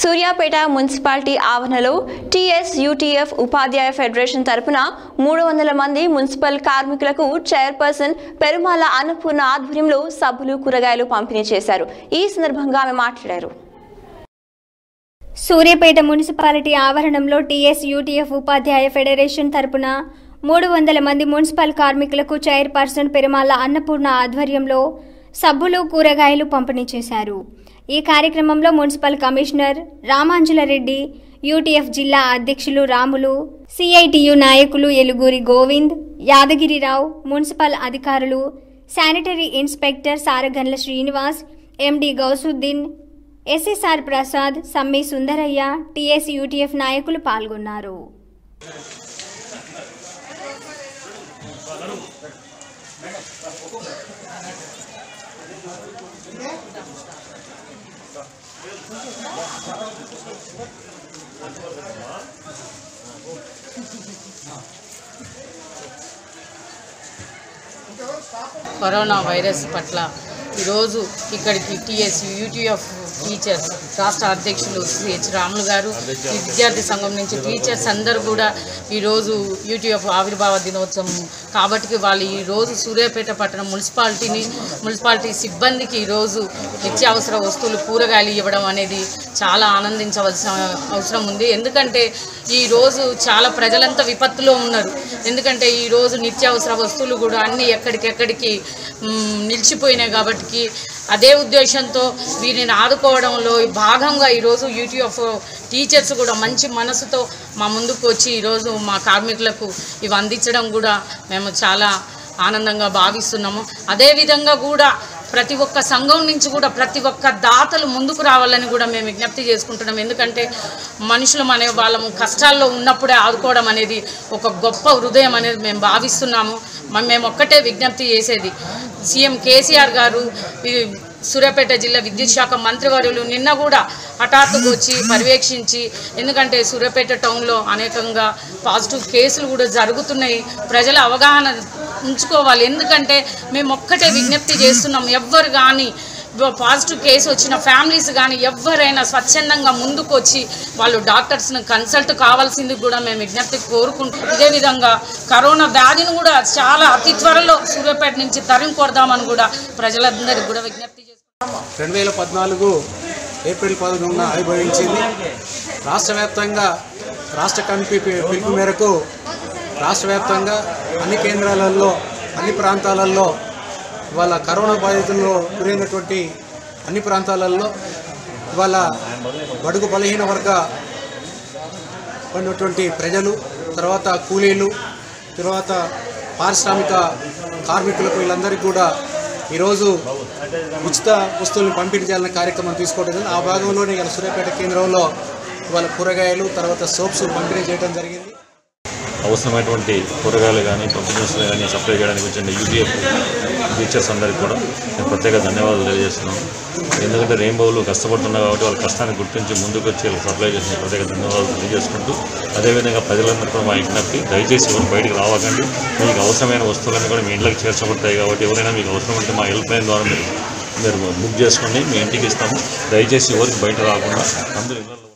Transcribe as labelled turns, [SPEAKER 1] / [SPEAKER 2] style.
[SPEAKER 1] Suryapet municipality ఆవరణలో TS UTF ఉపాధ్యాయ federation తరపున మూడు వందల మంది మున్సిపల్ కార్మికులకు చైర్పర్సన్ పెరుమాల అన్నపూర్ణ ఆధ్వర్యంలో సబ్బులు కూరగాయలు పంపిణీ చేశారు ఈ సందర్భంగా ఆమె మాట్లాడారు
[SPEAKER 2] సూర్యాపేట మున్సిపాలిటీ ఆవరణంలో టీఎస్ యూటీఎఫ్ ఉపాధ్యాయ ఫెడరేషన్ తరపున మూడు వందల మంది మున్సిపల్ కార్మికులకు చైర్పర్సన్ పెరుమాల అన్నపూర్ణ ఆధ్వర్యంలో సబ్బులు కూరగాయలు పంపిణీ చేశారు ఈ కార్యక్రమంలో మున్సిపల్ కమిషనర్ రామాంజులరెడ్డి యూటీఎఫ్ జిల్లా అధ్యక్షులు రాములు సిఐటియు నాయకులు ఎలుగూరి గోవింద్ యాదగిరిరావు మున్సిపల్ అధికారులు sanitary inspector Saragandla Srinivas MD Gousuddin SSR Prasad Sammi Sundaraiah TS UTF నాయకులు పాల్గొన్నారు
[SPEAKER 3] కరోనా వైరస్ పట్ల ఈరోజు ఇక్కడికి టీఎస్ యూటీఎఫ్ టీచర్స్ రాష్ట్ర అధ్యక్షులు శ్రీ హెచ్ రాములు గారు ఈ విద్యార్థి సంఘం నుంచి టీచర్స్ అందరూ కూడా ఈరోజు యూటీఎఫ్ ఆవిర్భావ దినోత్సవం కాబట్టి వాళ్ళు ఈరోజు సూర్యాపేట పట్టణం మున్సిపాలిటీని మున్సిపాలిటీ సిబ్బందికి ఈరోజు నిత్యావసర వస్తువులు కూరగాయలు ఇవ్వడం అనేది చాలా ఆనందించవలసిన అవసరం ఉంది ఎందుకంటే ఈరోజు చాలా ప్రజలంతా విపత్తులో ఉన్నారు ఎందుకంటే ఈరోజు నిత్యావసర వస్తువులు కూడా అన్నీ ఎక్కడికెక్కడికి మ్, నిలిచిపోయినాయి కాబట్టి అదే ఉద్దేశంతో వీరిని ఆదుకోవడంలో భాగంగా ఈరోజు యూటీఎఫ్ టీచర్స్ కూడా మంచి మనసుతో మా ముందుకు వచ్చి ఈరోజు మా కార్మికులకు ఇవి అందించడం కూడా మేము చాలా ఆనందంగా భావిస్తున్నాము అదేవిధంగా కూడా ప్రతి ఒక్క సంఘం నుంచి కూడా ప్రతి ఒక్క దాతలు ముందుకు రావాలని కూడా మేము విజ్ఞప్తి చేసుకుంటున్నాం ఎందుకంటే మనుషులు అనే వాళ్ళము కష్టాల్లో ఉన్నప్పుడే ఆదుకోవడం అనేది ఒక గొప్ప హృదయం అనేది మేము భావిస్తున్నాము మ- మేము ఒక్కటే విజ్ఞప్తి చేసేది సీఎం కేసీఆర్ గారు ఈ సూర్యాపేట జిల్లా విద్యుత్ శాఖ మంత్రివర్యులు నిన్న కూడా హఠాత్తుగా వచ్చి పర్యవేక్షించి ఎందుకంటే సూర్యాపేట టౌన్లో అనేకంగా పాజిటివ్ కేసులు కూడా జరుగుతున్నాయి ప్రజల అవగాహన ఉంచుకోవాలి ఎందుకంటే మేము ఒక్కటే విజ్ఞప్తి చేస్తున్నాం ఎవ్వరు కానీ పాజిటివ్ కేసు వచ్చిన ఫ్యామిలీస్ కానీ ఎవరైనా స్వచ్ఛందంగా ముందుకు వచ్చి వాళ్ళు డాక్టర్స్ని కన్సల్ట్ కావాల్సింది కూడా మేము విజ్ఞప్తి కోరుకుంటాం ఇదే విధంగా కరోనా వ్యాధిని కూడా చాలా అతి త్వరలో సూర్యాపేట నుంచి తరిమి కొడదామని కూడా ప్రజలందరికీ కూడా విజ్ఞప్తి చేస్తున్నాం
[SPEAKER 4] రెండు వేల పద్నాలుగు ఏప్రిల్ పదకొండున ఆవిర్భవించింది రాష్ట్ర వ్యాప్తంగా రాష్ట్ర కమిటీ పి- పిలుపు మేరకు రాష్ట్ర వ్యాప్తంగా అన్ని కేంద్రాలలో అన్ని ప్రాంతాలలో ఇవాళ కరోనా బాధితుల్లో గురైనటువంటి అన్ని ప్రాంతాలలో ఇవాళ బడుగు బలహీన వర్గ ఉన్నటువంటి ప్రజలు తర్వాత కూలీలు తర్వాత పారిశ్రామిక కార్మికులకు వీళ్ళందరికీ కూడా ఈరోజు ఉచిత వస్తువులను పంపిణీ చేయాలనే కార్యక్రమం తీసుకోవడం జరిగింది. ఆ భాగంలోనే ఇవాళ సూర్యాపేట కేంద్రంలో ఇవాళ కూరగాయలు తర్వాత సోప్స్ పంపిణీ చేయడం జరిగింది
[SPEAKER 5] అవసరమైనటువంటి కూరగాయలు కానీ పంపిణీలు కానీ సప్లై చేయడానికి వచ్చిన యూటీఎఫ్ టీచర్స్ అందరికీ కూడా నేను ప్రత్యేక ధన్యవాదాలు తెలియజేస్తున్నాను ఎందుకంటే రెయిన్బోలు కష్టపడుతున్నారు కాబట్టి వాళ్ళ కష్టాన్ని గుర్తించి ముందుకు వచ్చి వాళ్ళకి సప్లై చేసిన ప్రత్యేక ధన్యవాదాలు తెలియజేసుకుంటూ అదేవిధంగా ప్రజలందరూ కూడా మా విజ్ఞప్తి దయచేసి ఎవరు బయటకు రావకండి మీకు అవసరమైన వస్తువులన్నీ కూడా మీ ఇంట్లోకి చేర్చబడతాయి కాబట్టి ఎవరైనా మీకు అవసరం ఉంటే మా హెల్ప్ లైన్ ద్వారా మీరు మీరు బుక్ చేసుకోండి మీ ఇంటికి ఇస్తాము దయచేసి ఎవరికి బయట రాకుండా అందరూ ఇళ్ళలో